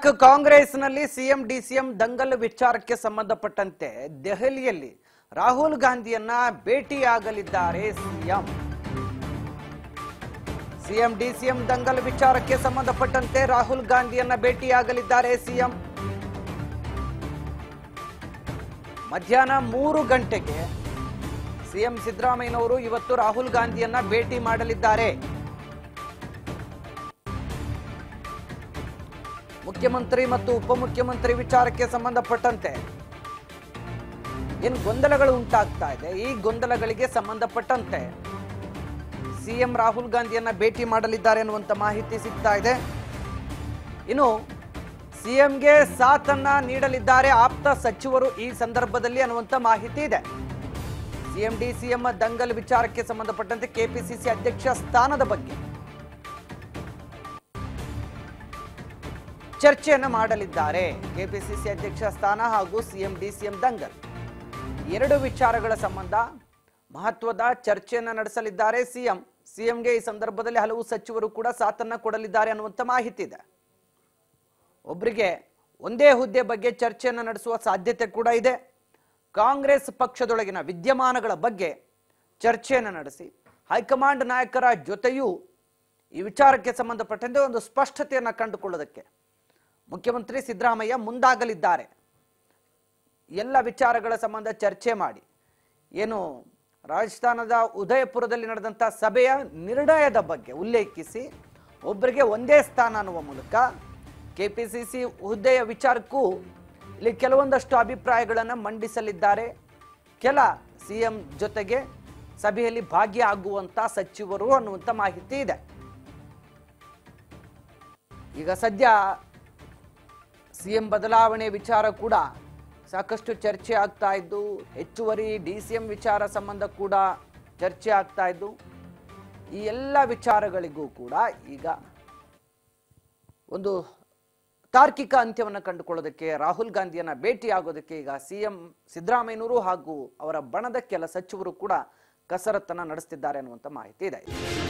ಕ- ಕಾಂಗ್ರೆಸ್ನಲ್ಲಿ CM DCM Dangal ವಿಚಾರಕ್ಕೆ ಸಂಬಂಧಪಟ್ಟಂತೆ ದೆಹಲಿಯಲ್ಲಿ ರಾಹುಲ್ ಗಾಂಧಿಯನ್ನ ಭೇಟಿಯಾಗಲಿದ್ದಾರೆ ಸಿಎಂ ಸಿಎಂ ಡಿಸಿಎಂ ದಂಗಲ್ ವಿಚಾರಕ್ಕೆ ಸಂಬಂಧಪಟ್ಟಂತೆ ರಾಹುಲ್ ಗಾಂಧಿಯನ್ನ ಭೇಟಿಯಾಗಲಿದ್ದಾರೆ ಸಿಎಂ ಮಧ್ಯಾಹ್ನ ಮೂರು ಗಂಟೆಗೆ ಸಿಎಂ ಸಿದ್ದರಾಮಯ್ಯನವರು ಇವತ್ತು ರಾಹುಲ್ ಗಾಂಧಿಯನ್ನ ಭೇಟಿ ಮಾಡಲಿದ್ದಾರೆ ಮುಖ್ಯಮಂತ್ರಿ ಮತ್ತು ಉಪಮುಖ್ಯಮಂತ್ರಿ ವಿಚಾರಕ್ಕೆ ಸಂಬಂಧಪಟ್ಟಂತೆ ಏನು ಗೊಂದಲಗಳು ಉಂಟಾಗ್ತಾ ಇದೆ ಈ ಗೊಂದಲಗಳಿಗೆ ಸಂಬಂಧಪಟ್ಟಂತೆ ಸಿಎಂ ರಾಹುಲ್ ಗಾಂಧಿಯನ್ನ ಭೇಟಿ ಮಾಡಲಿದ್ದಾರೆ ಅನ್ನುವಂತ ಮಾಹಿತಿ ಸಿಗ್ತಾ ಇದೆ ಇನ್ನು ಸಿಎಂಗೆ ಸಾಥನ್ನ ನೀಡಲಿದ್ದಾರೆ ಆಪ್ತ ಸಚಿವರು ಈ ಸಂದರ್ಭದಲ್ಲಿ ಅನ್ನುವಂತ ಮಾಹಿತಿ ಇದೆ ಸಿಎಂ ಡಿ ಸಿಎಂ ದಂಗಲ್ ವಿಚಾರಕ್ಕೆ ಸಂಬಂಧಪಟ್ಟಂತೆ ಕೆಪಿಸಿಸಿ ಅಧ್ಯಕ್ಷ ಸ್ಥಾನದ ಬಗ್ಗೆ ಚರ್ಚೆಯನ್ನು ಮಾಡಲಿದ್ದಾರೆ ಕೆಪಿಸಿಸಿ ಅಧ್ಯಕ್ಷ ಸ್ಥಾನ ಹಾಗೂ ಸಿಎಂ ಡಿಸಿಎಂ ದಂಗಲ್ ಎರಡು ವಿಚಾರಗಳ ಸಂಬಂಧ ಮಹತ್ವದ ಚರ್ಚೆಯನ್ನು ನಡೆಸಲಿದ್ದಾರೆ ಸಿಎಂ ಸಿಎಂಗೆ ಈ ಸಂದರ್ಭದಲ್ಲಿ ಹಲವು ಸಚಿವರು ಕೂಡ ಸಾಥನ್ನ ಕೊಡಲಿದ್ದಾರೆ ಅನ್ನುವಂಥ ಮಾಹಿತಿ ಇದೆ ಒಬ್ಬರಿಗೆ ಒಂದೇ ಹುದ್ದೆ ಬಗ್ಗೆ ಚರ್ಚೆಯನ್ನು ನಡೆಸುವ ಸಾಧ್ಯತೆ ಕೂಡ ಇದೆ ಕಾಂಗ್ರೆಸ್ ಪಕ್ಷದೊಳಗಿನ ವಿದ್ಯಮಾನಗಳ ಬಗ್ಗೆ ಚರ್ಚೆಯನ್ನು ನಡೆಸಿ ಹೈಕಮಾಂಡ್ ನಾಯಕರ ಜೊತೆಯೂ ಈ ವಿಚಾರಕ್ಕೆ ಸಂಬಂಧಪಟ್ಟಂತೆ ಒಂದು ಸ್ಪಷ್ಟತೆಯನ್ನು ಕಂಡುಕೊಳ್ಳೋದಕ್ಕೆ ಮುಖ್ಯಮಂತ್ರಿ ಸಿದ್ದರಾಮಯ್ಯ ಮುಂದಾಗಲಿದ್ದಾರೆ ಎಲ್ಲ ವಿಚಾರಗಳ ಸಂಬಂಧ ಚರ್ಚೆ ಮಾಡಿ ಏನು ರಾಜಸ್ಥಾನದ ಉದಯಪುರದಲ್ಲಿ ನಡೆದಂಥ ಸಭೆಯ ನಿರ್ಣಯದ ಬಗ್ಗೆ ಉಲ್ಲೇಖಿಸಿ ಒಬ್ಬರಿಗೆ ಒಂದೇ ಸ್ಥಾನ ಅನ್ನುವ ಮೂಲಕ ಕೆಪಿಸಿಸಿ ಹುದ್ದೆಯ ವಿಚಾರಕ್ಕೂ ಇಲ್ಲಿ ಕೆಲವೊಂದಷ್ಟು ಅಭಿಪ್ರಾಯಗಳನ್ನು ಮಂಡಿಸಲಿದ್ದಾರೆ ಕೆಲ ಸಿಎಂ ಜೊತೆಗೆ ಸಭೆಯಲ್ಲಿ ಭಾಗಿಯಾಗುವಂತ ಸಚಿವರು ಅನ್ನುವಂಥ ಮಾಹಿತಿ ಇದೆ ಈಗ ಸದ್ಯ ಸಿಎಂ ಬದಲಾವಣೆ ವಿಚಾರ ಕೂಡ ಸಾಕಷ್ಟು ಚರ್ಚೆ ಆಗ್ತಾ ಇದ್ದು ಹೆಚ್ಚುವರಿ ಡಿ ಸಿ ಎಂ ವಿಚಾರ ಸಂಬಂಧ ಕೂಡ ಚರ್ಚೆ ಆಗ್ತಾ ಇದ್ದು ಈ ಎಲ್ಲ ವಿಚಾರಗಳಿಗೂ ಕೂಡ ಈಗ ಒಂದು ತಾರ್ಕಿಕ ಅಂತ್ಯವನ್ನು ಕಂಡುಕೊಳ್ಳೋದಕ್ಕೆ ರಾಹುಲ್ ಗಾಂಧಿಯನ್ನ ಭೇಟಿಯಾಗೋದಕ್ಕೆ ಈಗ ಸಿಎಂ ಸಿದ್ದರಾಮಯ್ಯನವರು ಹಾಗೂ ಅವರ ಬಣದ ಕೆಲ ಸಚಿವರು ಕೂಡ ಕಸರತ್ತನ್ನ ನಡೆಸ್ತಿದ್ದಾರೆ ಅನ್ನುವಂಥ ಮಾಹಿತಿ ಇದೆ